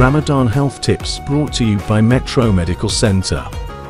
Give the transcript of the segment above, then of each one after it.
Ramadan Health Tips brought to you by Metro Medical Center.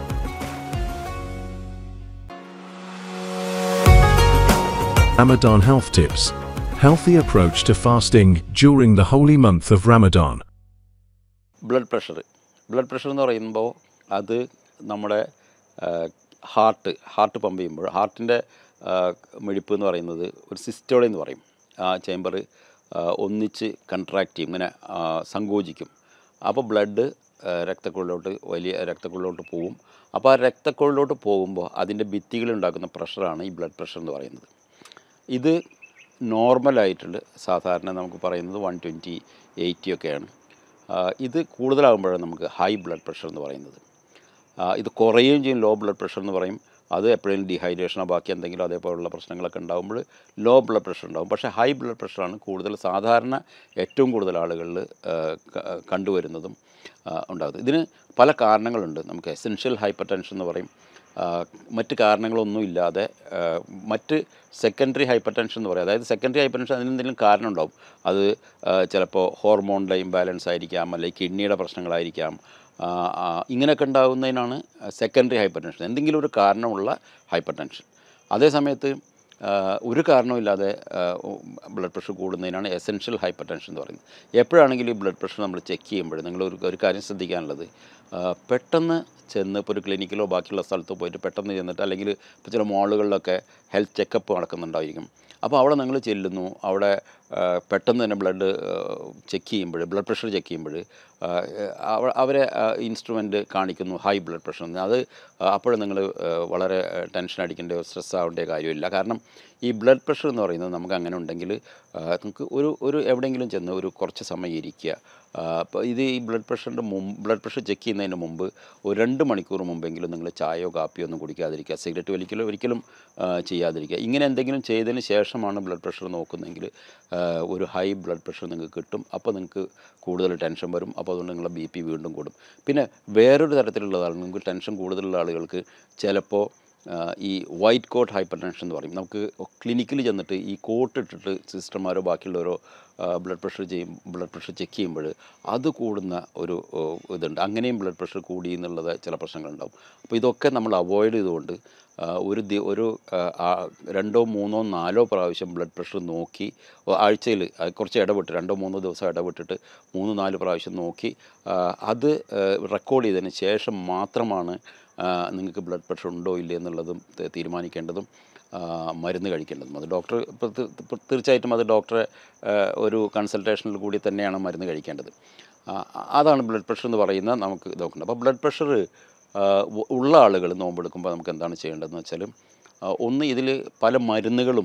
Ramadan Health Tips Healthy approach to fasting during the holy month of Ramadan. Blood pressure blood pressure എന്ന് പറയുമ്പോൾ അത് നമ്മുടെ heart heart pump ചെയ്യുമ്പോൾ ഹാർട്ടിൻ്റെ മിടിപ്പ് എന്ന് പറയുന്നത് ഒരു സിസ്റ്റോളി എന്ന് പറയും ആ ചേമ്പർ ഒന്നിച്ച് കൺട്രാക്റ്റ് ചെയ്യും ഇങ്ങനെ ആ, സങ്കോചിക്കും അപ്പോൾ ബ്ലഡ് രക്തക്കുഴലിലോട്ട് വലിയ രക്തക്കുഴലിലോട്ട് പോവും അപ്പോൾ ആ രക്തക്കുഴലിലോട്ട് പോകുമ്പോൾ അതിൻ്റെ ഭിത്തികൾ ഉണ്ടാക്കുന്ന പ്രഷറാണ് ഈ ബ്ലഡ് പ്രഷർ എന്ന് പറയുന്നത് ഇത് നോർമലായിട്ടുള്ള സാധാരണ നമുക്ക് പറയുന്നത് വൺ ട്വൻറ്റി എയ്റ്റി ഒക്കെയാണ് ആ, ഇത് കൂടുതലാകുമ്പോഴാണ് നമുക്ക് ഹൈ ബ്ലഡ് പ്രഷർ എന്ന് പറയുന്നത് ആ, ഇത് കുറയുകയും ചെയ്യും ലോ ബ്ലഡ് പ്രഷർ എന്ന് പറയും അത് എപ്പോഴും ഡീഹൈഡ്രേഷനോ ബാക്കി എന്തെങ്കിലും അതേപോലുള്ള പ്രശ്നങ്ങളൊക്കെ ഉണ്ടാകുമ്പോൾ ലോ ബ്ലഡ് പ്രഷർ ഉണ്ടാകും പക്ഷേ ഹൈ ബ്ലഡ് പ്രഷറാണ് കൂടുതൽ സാധാരണ ഏറ്റവും കൂടുതൽ ആളുകളിൽ കണ്ടുവരുന്നതും ആ, ഉണ്ടാകുന്നത് ഇതിന് പല കാരണങ്ങളുണ്ട് നമുക്ക് എസെൻഷ്യൽ ഹൈപ്പർ ടെൻഷൻ എന്ന് പറയും ആ, മറ്റ് കാരണങ്ങളൊന്നും ഇല്ലാതെ ആ, മറ്റ് സെക്കൻഡറി ഹൈപ്പർ ടെൻഷൻ എന്ന് പറയും അതായത് സെക്കൻഡറി ഹൈപ്പർ ടെൻഷൻ അതിന് എന്തെങ്കിലും കാരണം ഉണ്ടാവും അത് ആ, ചിലപ്പോൾ ഹോർമോണിൻ്റെ ഇംബാലൻസ് ആയിരിക്കാം അല്ലെങ്കിൽ കിഡ്നിയുടെ പ്രശ്നങ്ങളായിരിക്കാം ആ, ആ, ഇങ്ങനെയൊക്കെ ഉണ്ടാകുന്നതിനാണ് സെക്കൻഡറി ഹൈപ്പർ ടെൻഷൻ എന്തെങ്കിലും ഒരു കാരണമുള്ള ഹൈപ്പർ ടെൻഷൻ അതേ സമയത്ത് ആ, ഒരു കാരണവുമില്ലാതെ ബ്ലഡ് പ്രഷർ കൂടുന്നതിനാണ് എസെൻഷ്യൽ ഹൈപ്പർ ടെൻഷൻ എന്ന് പറയുന്നത് എപ്പോഴാണെങ്കിലും ഈ ബ്ലഡ് പ്രഷർ നമ്മൾ ചെക്ക് ചെയ്യുമ്പോൾ നിങ്ങൾ ഒരു ഒരു കാര്യം ശ്രദ്ധിക്കാനുള്ളത് ആ, പെട്ടെന്ന് ചെന്ന് ഇപ്പോൾ ഒരു ക്ലിനിക്കിലോ ബാക്കിയുള്ള സ്ഥലത്തോ പോയിട്ട് പെട്ടെന്ന് ചെന്നിട്ട് അല്ലെങ്കിൽ ഇപ്പോൾ ചില മോളുകളിലൊക്കെ ഹെൽത്ത് ചെക്കപ്പ് നടക്കുന്നുണ്ടായിരിക്കും അപ്പോൾ അവിടെ നിങ്ങൾ ചെല്ലുന്നു അവിടെ ആ, പെട്ടെന്ന് തന്നെ ബ്ലഡ് ചെക്ക് ചെയ്യുമ്പോൾ ബ്ലഡ് പ്രഷർ ചെക്ക് ചെയ്യുമ്പോൾ അവരെ ഇൻസ്ട്രുമെൻ്റ് കാണിക്കുന്നു ഹൈ ബ്ലഡ് പ്രഷർ എന്ന് അത് അപ്പോൾ നിങ്ങൾ വളരെ ടെൻഷൻ അടിക്കേണ്ട സ്ട്രെസ് ആവേണ്ട കാര്യമില്ല കാരണം ഈ ബ്ലഡ് പ്രഷർ എന്ന് പറയുന്നത് നമുക്ക് അങ്ങനെ ഉണ്ടെങ്കിൽ ആ, നമുക്ക് ഒരു ഒരു എവിടെയെങ്കിലും ചെന്ന് ഒരു കുറച്ച് സമയം ഇരിക്കുക അപ്പോൾ ഇത് ഈ ബ്ലഡ് പ്രഷറിൻ്റെ മുമ്പ് ബ്ലഡ് പ്രഷർ ചെക്ക് ചെയ്യുന്നതിന് മുമ്പ് ഒരു രണ്ട് മണിക്കൂർ മുമ്പെങ്കിലും നിങ്ങൾ ചായയോ കാപ്പിയോ ഒന്നും കുടിക്കാതിരിക്കുക സിഗരറ്റ് വലിക്കലോ ഒരിക്കലും ആ, ചെയ്യാതിരിക്കുക ഇങ്ങനെ എന്തെങ്കിലും ചെയ്തതിന് ശേഷമാണ് ബ്ലഡ് പ്രഷർ നോക്കുന്നതെങ്കിൽ ആ, ഒരു ഹൈ ബ്ലഡ് പ്രഷർ നിങ്ങൾക്ക് കിട്ടും അപ്പോൾ നിങ്ങൾക്ക് കൂടുതൽ ടെൻഷൻ വരും അപ്പോൾ അതുകൊണ്ട് നിങ്ങളുടെ ബി പി വീണ്ടും കൂടും പിന്നെ വേറൊരു തരത്തിലുള്ളതാണ് നിങ്ങൾക്ക് ടെൻഷൻ കൂടുതലുള്ള ആളുകൾക്ക് ചിലപ്പോൾ ആ, ഈ വൈറ്റ് കോട്ട് ഹൈപ്പർ ടെൻഷൻ എന്ന് പറയും നമുക്ക് ക്ലിനിക്കിൽ ചെന്നിട്ട് ഈ കോട്ട് ഇട്ടിട്ട് സിസ്റ്റർമാരോ ബാക്കിയുള്ളവരോ ബ്ലഡ് പ്രഷർ ചെയ്യും ബ്ലഡ് പ്രഷർ ചെക്ക് ചെയ്യുമ്പോൾ അത് കൂടുന്ന ഒരു ഓ, ഇതുണ്ട് അങ്ങനെയും ബ്ലഡ് പ്രഷർ കൂടി എന്നുള്ളത് ചില പ്രശ്നങ്ങളുണ്ടാവും അപ്പോൾ ഇതൊക്കെ നമ്മൾ അവോയ്ഡ് ചെയ്തുകൊണ്ട് ആ, ഒരു ദി ഒരു ആ, ആ, രണ്ടോ മൂന്നോ നാലോ പ്രാവശ്യം ബ്ലഡ് പ്രഷർ നോക്കി ആഴ്ചയിൽ കുറച്ച് ഇടവിട്ട് രണ്ടോ മൂന്നോ ദിവസം ഇടവിട്ടിട്ട് മൂന്ന് നാല് പ്രാവശ്യം നോക്കി ആ, അത് റെക്കോർഡ് ചെയ്തതിന് ശേഷം മാത്രമാണ് ആ, നിങ്ങൾക്ക് ബ്ലഡ് പ്രഷർ ഉണ്ടോ ഇല്ലേ എന്നുള്ളതും ത- തീരുമാനിക്കേണ്ടതും ആ, മരുന്ന് കഴിക്കേണ്ടതും അത് ഡോക്ടർ ഇപ്പം തി- ഇപ്പം തീർച്ചയായിട്ടും അത് ഡോക്ടറെ ആ, ഒരു കൺസൾട്ടേഷനിൽ കൂടി തന്നെയാണ് മരുന്ന് കഴിക്കേണ്ടത് ആ, അതാണ് ബ്ലഡ് പ്രഷർ എന്ന് പറയുന്ന നമുക്ക് നോക്കേണ്ടത് അപ്പോൾ ബ്ലഡ് പ്രഷർ ഉള്ള ആളുകൾ നോമ്പെടുക്കുമ്പോൾ നമുക്ക് എന്താണ് ചെയ്യേണ്ടതെന്ന് വെച്ചാൽ ആ, ഒന്ന് ഇതിൽ പല മരുന്നുകളും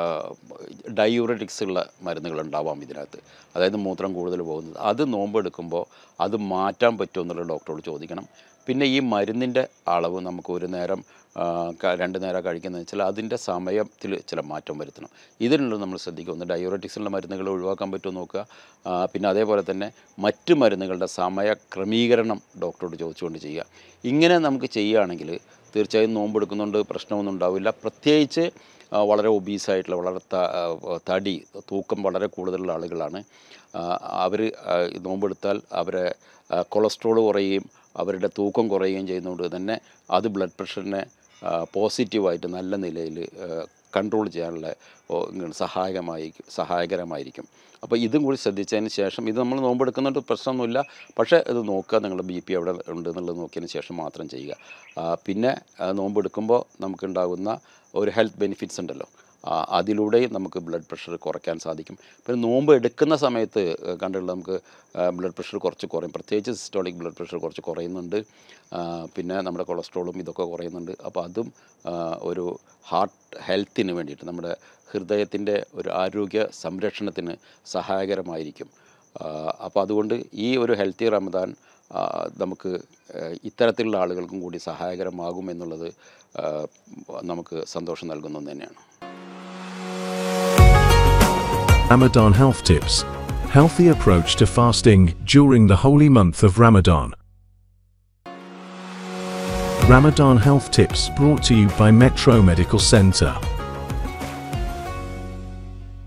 ഡയൂററ്റിക്സ് ഉള്ള മരുന്നുകളുണ്ടാവാം ഇതിനകത്ത് അതായത് മൂത്രം കൂടുതൽ പോകുന്നത് അത് നോമ്പെടുക്കുമ്പോൾ അത് മാറ്റാൻ പറ്റുമോ എന്നുള്ള ഡോക്ടറോട് ചോദിക്കണം പിന്നെ ഈ മരുന്നിൻ്റെ അളവ് നമുക്ക് ഒരു നേരം ആ, ക- രണ്ട് നേരം കഴിക്കുന്നത് വെച്ചാൽ അതിൻ്റെ സമയത്തിൽ ചില മാറ്റം വരുത്തണം ഇതിനുള്ളത് നമ്മൾ ശ്രദ്ധിക്കുക ഒന്ന് ഡയോററ്റിക്സിലുള്ള മരുന്നുകൾ ഒഴിവാക്കാൻ പറ്റുമോ നോക്കുക ആ, പിന്നെ അതേപോലെ തന്നെ മറ്റ് മരുന്നുകളുടെ സമയ ക്രമീകരണം ഡോക്ടറോട് ചോദിച്ചുകൊണ്ട് ചെയ്യുക ഇങ്ങനെ നമുക്ക് ചെയ്യുകയാണെങ്കിൽ തീർച്ചയായും നോമ്പെടുക്കുന്നുണ്ട് പ്രശ്നമൊന്നും ഉണ്ടാവില്ല പ്രത്യേകിച്ച് ആ, വളരെ ഒബീസായിട്ടുള്ള വളരെ ത- ആ, തടി തൂക്കം വളരെ കൂടുതലുള്ള ആളുകളാണ് അവർ നോമ്പെടുത്താൽ അവരെ ആ, കൊളസ്ട്രോൾ കുറയുകയും അവരുടെ തൂക്കം കുറയുകയും ചെയ്യുന്നതുകൊണ്ട് തന്നെ അത് ബ്ലഡ് പ്രഷറിനെ ആ, പോസിറ്റീവായിട്ട് നല്ല നിലയിൽ കൺട്രോൾ ചെയ്യാനുള്ള ഓ, ഇങ്ങനെ സഹായകമായി സഹായകരമായിരിക്കും അപ്പോൾ ഇതും കൂടി ശ്രദ്ധിച്ചതിന് ശേഷം ഇത് നമ്മൾ നോമ്പെടുക്കുന്നുണ്ട് പ്രശ്നമൊന്നുമില്ല പക്ഷേ ഇത് നോക്കുക നിങ്ങളുടെ ബി പി എവിടെ ഉണ്ട് എന്നുള്ളത് നോക്കിയതിന് ശേഷം മാത്രം ചെയ്യുക ആ, പിന്നെ ആ, നോമ്പെടുക്കുമ്പോൾ നമുക്കുണ്ടാകുന്ന ഒരു ഹെൽത്ത് ബെനിഫിറ്റ്സ് ഉണ്ടല്ലോ ആ, അതിലൂടെയും നമുക്ക് ബ്ലഡ് പ്രഷർ കുറയ്ക്കാൻ സാധിക്കും പിന്നെ നോമ്പ് എടുക്കുന്ന സമയത്ത് ഏഹ്, കണ്ടുള്ള നമുക്ക് ബ്ലഡ് പ്രഷർ കുറച്ച് കുറയും പ്രത്യേകിച്ച് സിസ്റ്റോളിക് ബ്ലഡ് പ്രഷർ കുറച്ച് കുറയുന്നുണ്ട് ആ, പിന്നെ നമ്മുടെ കൊളസ്ട്രോളും ഇതൊക്കെ കുറയുന്നുണ്ട് അപ്പോൾ അതും ആ, ഒരു ഹാർട്ട് ഹെൽത്തിന് വേണ്ടിയിട്ട് നമ്മുടെ ഹൃദയത്തിൻ്റെ ഒരു ആരോഗ്യ സംരക്ഷണത്തിന് സഹായകരമായിരിക്കും അപ്പോൾ അതുകൊണ്ട് ഈ ഒരു ഹെൽത്തി റമദാൻ ആ, നമുക്ക് ഏഹ്, ഇത്തരത്തിലുള്ള ആളുകൾക്കും കൂടി സഹായകരമാകും എന്നുള്ളത് ആ, നമുക്ക് സന്തോഷം നൽകുന്നത് തന്നെയാണ് Ramadan Health Tips Healthy approach to fasting during the holy month of Ramadan. Ramadan Health Tips brought to you by Metro Medical Center.